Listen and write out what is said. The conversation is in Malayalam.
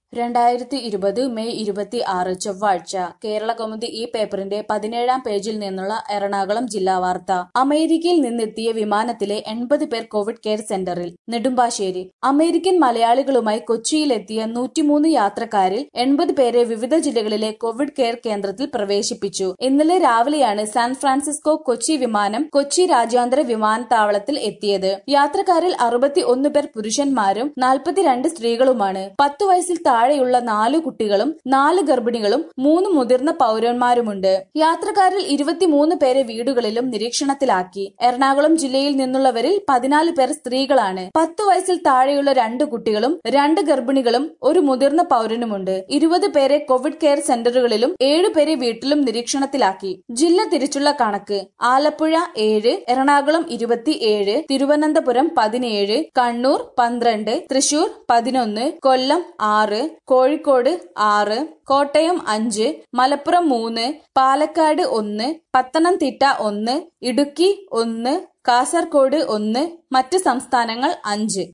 രണ്ടായിരത്തി ഇരുപത് മെയ് ഇരുപത്തി ആറ് ചൊവ്വാഴ്ച കേരളകൗമുദി ഈ പേപ്പറിന്റെ പതിനേഴാം പേജിൽ നിന്നുള്ള എറണാകുളം ജില്ലാ വാർത്ത അമേരിക്കയിൽ നിന്നെത്തിയ വിമാനത്തിലെ എൺപത് പേർ കോവിഡ് കെയർ സെന്ററിൽ നെടുമ്പാശ്ശേരി അമേരിക്കൻ മലയാളികളുമായി കൊച്ചിയിലെത്തിയ നൂറ്റിമൂന്ന് യാത്രക്കാരിൽ എൺപത് പേരെ വിവിധ ജില്ലകളിലെ കോവിഡ് കെയർ കേന്ദ്രത്തിൽ പ്രവേശിപ്പിച്ചു ഇന്നലെ രാവിലെയാണ് സാൻ ഫ്രാൻസിസ്കോ കൊച്ചി വിമാനം കൊച്ചി രാജ്യാന്തര വിമാനത്താവളത്തിൽ എത്തിയത് യാത്രക്കാരിൽ അറുപത്തി ഒന്ന് പേർ പുരുഷന്മാരും നാൽപ്പത്തിരണ്ട് സ്ത്രീകളുമാണ് പത്തു വയസ്സിൽ താഴെയുള്ള നാലു കുട്ടികളും നാല് ഗർഭിണികളും മൂന്ന് മുതിർന്ന പൗരന്മാരുമുണ്ട് യാത്രക്കാരിൽ ഇരുപത്തിമൂന്ന് പേരെ വീടുകളിലും നിരീക്ഷണത്തിലാക്കി എറണാകുളം ജില്ലയിൽ നിന്നുള്ളവരിൽ പതിനാല് പേർ സ്ത്രീകളാണ് പത്തു വയസ്സിൽ താഴെയുള്ള രണ്ട് കുട്ടികളും രണ്ട് ഗർഭിണികളും ഒരു മുതിർന്ന പൗരനുമുണ്ട് ഇരുപത് പേരെ കോവിഡ് കെയർ സെന്ററുകളിലും ഏഴുപേരെ വീട്ടിലും നിരീക്ഷണത്തിലാക്കി ജില്ല തിരിച്ചുള്ള കണക്ക് ആലപ്പുഴ ഏഴ് എറണാകുളം ഇരുപത്തിയേഴ് തിരുവനന്തപുരം പതിനേഴ് കണ്ണൂർ പന്ത്രണ്ട് തൃശൂർ പതിനൊന്ന് കൊല്ലം ആറ് കോഴിക്കോട് ആറ് കോട്ടയം അഞ്ച് മലപ്പുറം മൂന്ന് പാലക്കാട് ഒന്ന് പത്തനംതിട്ട ഒന്ന് ഇടുക്കി ഒന്ന് കാസർഗോഡ് ഒന്ന് മറ്റ് സംസ്ഥാനങ്ങൾ അഞ്ച്